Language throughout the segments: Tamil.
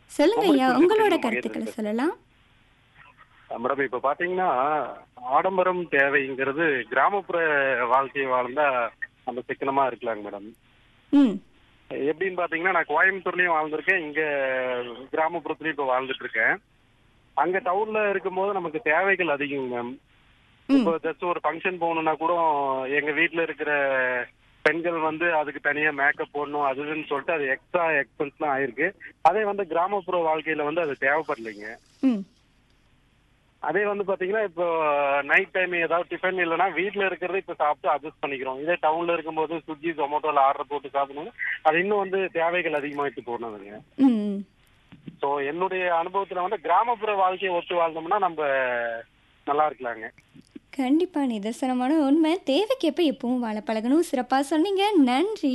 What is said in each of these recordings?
சொல்லுங்க ஐயா உங்களுக்கு உங்களோட தெரியுமா கருத்துக்களை எது? சொல்லலாம் மேடம் இப்ப பாத்தீங்கன்னா ஆடம்பரம் தேவைங்கிறது கிராமப்புற வாழ்க்கையை வாழ்ந்தா நம்ம சிக்கனமா இருக்கலாங்க மேடம் ம் எப்படின்னு பாத்தீங்கன்னா நான் கோயம்புத்தூர்லயும் வாழ்ந்திருக்கேன் இங்க கிராமப்புறத்துலயும் இப்ப வாழ்ந்துட்டு இருக்கேன் அங்க டவுன்ல இருக்கும்போது நமக்கு தேவைகள் அதிகம் மேம் ம் இப்போ ஜஸ்ட் ஒரு ஃபங்க்ஷன் போகணும்னா கூட எங்க வீட்ல இருக்கிற பெண்கள் வந்து அதுக்கு தனியா மேக்கப் போடணும் அதுன்னு சொல்லிட்டு அது எக்ஸ்ட்ரா எக்ஸ்பென்ஸ்லாம் ஆயிருக்கு அதே வந்து கிராமப்புற வாழ்க்கையில வந்து அது தேவைப்படலைங்க ம் அதே வந்து பாத்தீங்கன்னா இப்போ நைட் டைம் ஏதாவது டிஃபன் இல்லைன்னா வீட்ல இருக்கிறத இப்போ சாப்பிட்டு அட்ஜஸ்ட் பண்ணிக்கிறோம் இதே டவுன்ல இருக்கும்போது ஸ்விக்கி ஜொமேட்டோல ஆர்டர் போட்டு சாப்பிடணும் அது இன்னும் வந்து தேவைகள் அதிகமாயிட்டு போனதுங்க ம் ம். ஸோ என்னுடைய அனுபவத்துல வந்து கிராமப்புற வாழ்க்கையை ஒத்து வாழ்ந்தோம்னா நம்ம நல்லா இருக்கலாங்க கண்டிப்பா நிதர்சனமான உண்மை தேவைக்கேற்ப எப்பவும் வாழ பழகணும் சிறப்பா சொன்னீங்க நன்றி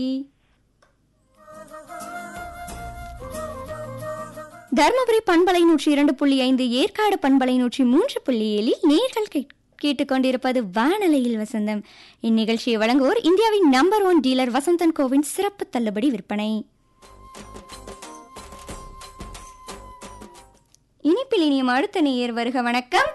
தருமபுரி பண்பலை நூற்றி இரண்டு புள்ளி ஐந்து ஏற்காடு பண்பலை நூற்றி மூன்று புள்ளி ஏழில் நேர்கள் கேட்- கேட்டுக்கொண்டிருப்பது வானலையில் வசந்தம் இந்நிகழ்ச்சியை வழங்குவோர் இந்தியாவின் நம்பர் ஒன் டீலர் வசந்தன் கோவின் சிறப்பு தள்ளுபடி விற்பனை இனிப்பில் இனியும் அடுத்த நேயர் வருக வணக்கம்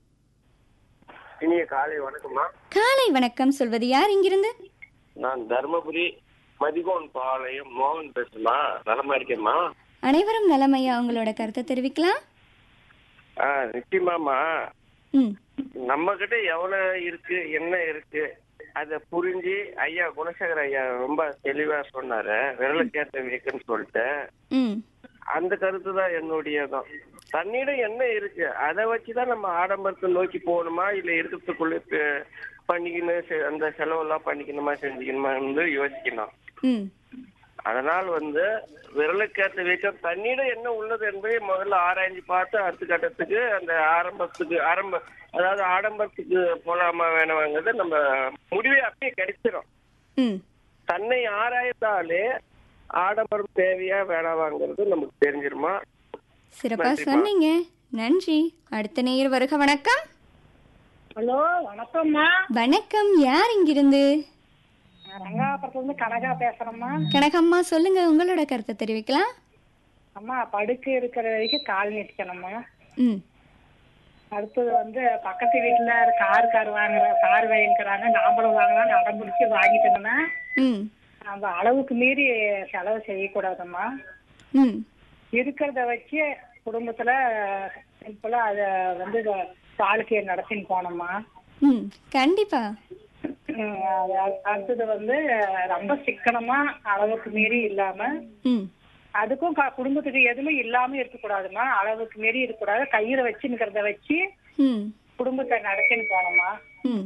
இனிய காலை வணக்கம்மா காலை வணக்கம் சொல்வது யார் இங்கிருந்து நான் தர்மபுரி மதிகோன் பாளையம் மோகன் பேசுமா நலமா இருக்கேம்மா அனைவரும் நலமையா உங்களோட கருத்தை தெரிவிக்கலாம் ஆ நிச்சயமாம்மா ம் நம்ம கிட்ட எவ்வளவு இருக்கு என்ன இருக்கு அத புரிஞ்சு ஐயா குணசேகர் ஐயா ரொம்ப தெளிவா சொன்னாரு விரலுக்கேற்ற வீக்குன்னு சொல்லிட்டு ம் அந்த கருத்து தான் என்னுடையதான் தன்னிடம் என்ன இருக்கு அதை வச்சுதான் நம்ம ஆடம்பரத்தை நோக்கி போகணுமா இல்ல இருக்கிறதுக்குள்ள ப- பண்ணிக்கணும் செ- அந்த செலவெல்லாம் பண்ணிக்கணுமா செஞ்சுக்கணுமா வந்து யோசிக்கணும் ம் அதனால் வந்து விரலுக்கேற்ற வீக்கம் தன்னிடம் என்ன உள்ளது என்பதை முதல்ல ஆராய்ஞ்சு பார்த்து அடுத்த கட்டத்துக்கு அந்த ஆரம்பத்துக்கு ஆரம்ப அதாவது ஆடம்பரத்துக்கு போலாமா வேணாமாங்கிறது நம்ம முடிவே அப்படியே கிடைச்சிடும் ம் தன்னை ஆராய்ந்தாலே ஆடம்பரம் தேவையா வேணாமாங்கிறது நமக்கு தெரிஞ்சிருமா சிறப்பா நன்றிம்மா. சொன்னீங்க நன்றி அடுத்த நேயர் வருக வணக்கம் ஹலோ வணக்கம்மா வணக்கம் யார் இங்கிருந்து நான் ரங்காபுரத்துல இருந்து கனகா பேசுறேம்மா கனகம்மா சொல்லுங்க உங்களோட கருத்தை தெரிவிக்கலாம் அம்மா படுக்க இருக்கிற வரைக்கும் கால் நீட்டிக்கணும்மா ம் அடுத்தது வந்து பக்கத்து வீட்டுல கார் கார் வாங்குற கார் வாங்கிக்கிறாங்க நாமளும் வாங்கலாம் அடம் பிடிச்சி வாங்கிட்டோம்னா ம் நம்ம அளவுக்கு மீறி செலவு செய்யக்கூடாதும்மா ம் இருக்கிறத வச்சு குடும்பத்துல சிம்பிளா அத வந்து வாழ்க்கையை நடத்தின்னு போனோம்மா ம் கண்டிப்பா ம், அது- அடுத்தது வந்து ரொம்ப சிக்கனமா அளவுக்கு மீறி இல்லாம ம் அதுக்கும் க- குடும்பத்துக்கு எதுவுமே இல்லாம இருக்கக்கூடாதுமா அளவுக்கு மீறி இருக்கக்கூடாது கையில வச்சுக்கிறத வச்சு ம் குடும்பத்தை நடத்தின்னு போனோமா ம்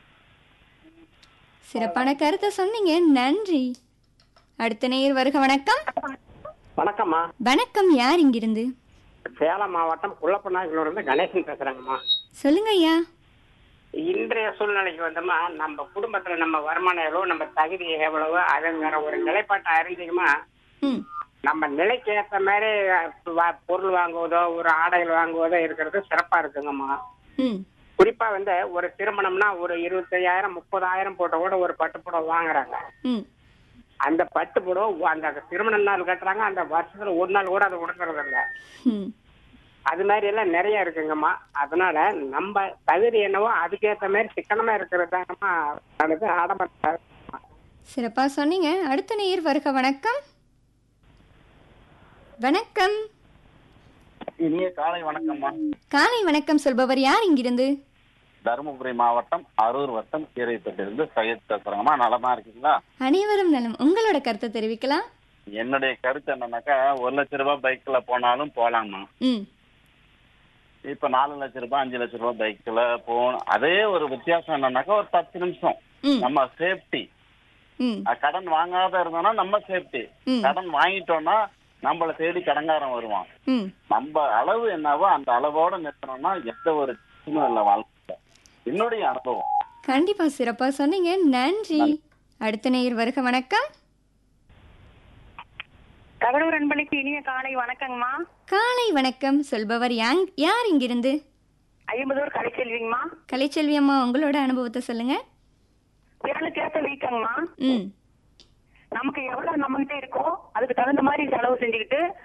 சிறப்பான கருத்தை சொன்னீங்க நன்றி அடுத்த நேயர் வருக வணக்கம் வணக்கம்மா வணக்கம் யார் இங்கிருந்து சேலம் மாவட்டம் குள்ளப்பநாயக்கனூர்ல இருந்து கணேசன் பேசுறேங்கம்மா சொல்லுங்க ஐயா இன்றைய சூழ்நிலைக்கு வந்தோம்னா நம்ம குடும்பத்துல நம்ம வருமானம் எவ்வளவு நம்ம தகுதி எவ்வளவு அதுங்கிற ஒரு நிலைப்பாட்டை அறிஞ்சிக்கமா ம் நம்ம நிலைக்கு ஏற்ற மாதிரி வா- பொருள் வாங்குவதோ ஒரு ஆடைகள் வாங்குவதோ இருக்கிறது சிறப்பா இருக்குங்கம்மா ம் குறிப்பா வந்து ஒரு திருமணம்னா ஒரு இருபத்தையாயிரம் முப்பதாயிரம் போட்ட கூட ஒரு பட்டு புடவை வாங்குறாங்க ம் அந்த பட்டு புடவை ஒ- அந்த திருமண நாள் கட்டுறாங்க அந்த வருஷத்துல ஒரு நாள் கூட அதை உடுக்கிறது இல்ல ம் அது மாதிரி எல்லாம் நிறைய இருக்குங்கம்மா அதனால நம்ம தகுதி என்னவோ அதுக்கேற்ற மாதிரி சிக்கனமா இருக்கிறது தாங்கம்மா அடுத்து ஆடம்பரம் சிறப்பா சொன்னீங்க அடுத்த நேயர் வருக வணக்கம் வணக்கம் இனிய காலை வணக்கம்மா காலை வணக்கம் சொல்பவர் யார் இங்கிருந்து தருமபுரி மாவட்டம் அரூர் வட்டம் கீரைப்பட்டிலிருந்து சையத் பேசுறேங்கம்மா நலமா இருக்கீங்களா அனைவரும் நலம் உங்களோட கருத்தை தெரிவிக்கலாம் என்னுடைய கருத்து என்னன்னாக்கா ஒரு லட்ச ரூபாய் பைக்ல போனாலும் போலாம்மா ம் இப்ப நாலு லட்ச ரூபாய் அஞ்சு லட்ச ரூபாய் பைக்ல போகணும் அதே ஒரு வித்தியாசம் என்னன்னாக்கா ஒரு பத்து நிமிஷம் ம் நம்ம சேஃப்டி ம் கடன் வாங்காத இருந்தோம்னா நம்ம சேஃப்டி ம். கடன் வாங்கிட்டோம்னா நம்மள தேடி கடங்காரன் வருவான் ம் நம்ம அளவு என்னவோ அந்த அளவோட நிறுத்தணும்னா எந்த ஒரு பிரச்சனையும் இல்லை வாழ்க்கை என்னுடைய அனுபவம் கண்டிப்பா சிறப்பா சொன்னீங்க நன்றி அடுத்த நேயர் வருக வணக்கம் கடலூர் அன்பளிக்கு இனிய காலை வணக்கங்கம்மா காலை வணக்கம் சொல்பவர் யாங் யார் இங்கிருந்து ஐம்பதூர் கலைச்செல்விங்கம்மா கலைச்செல்வி அம்மா உங்களோட அனுபவத்தை சொல்லுங்க விரலுக்கு ஏற்ற வீக்கங்கம்மா ம் நமக்கு எவ்வளவு நம்மகிட்ட இருக்கோ அதுக்கு தகுந்த மாதிரி செலவு செஞ்சுக்கிட்டு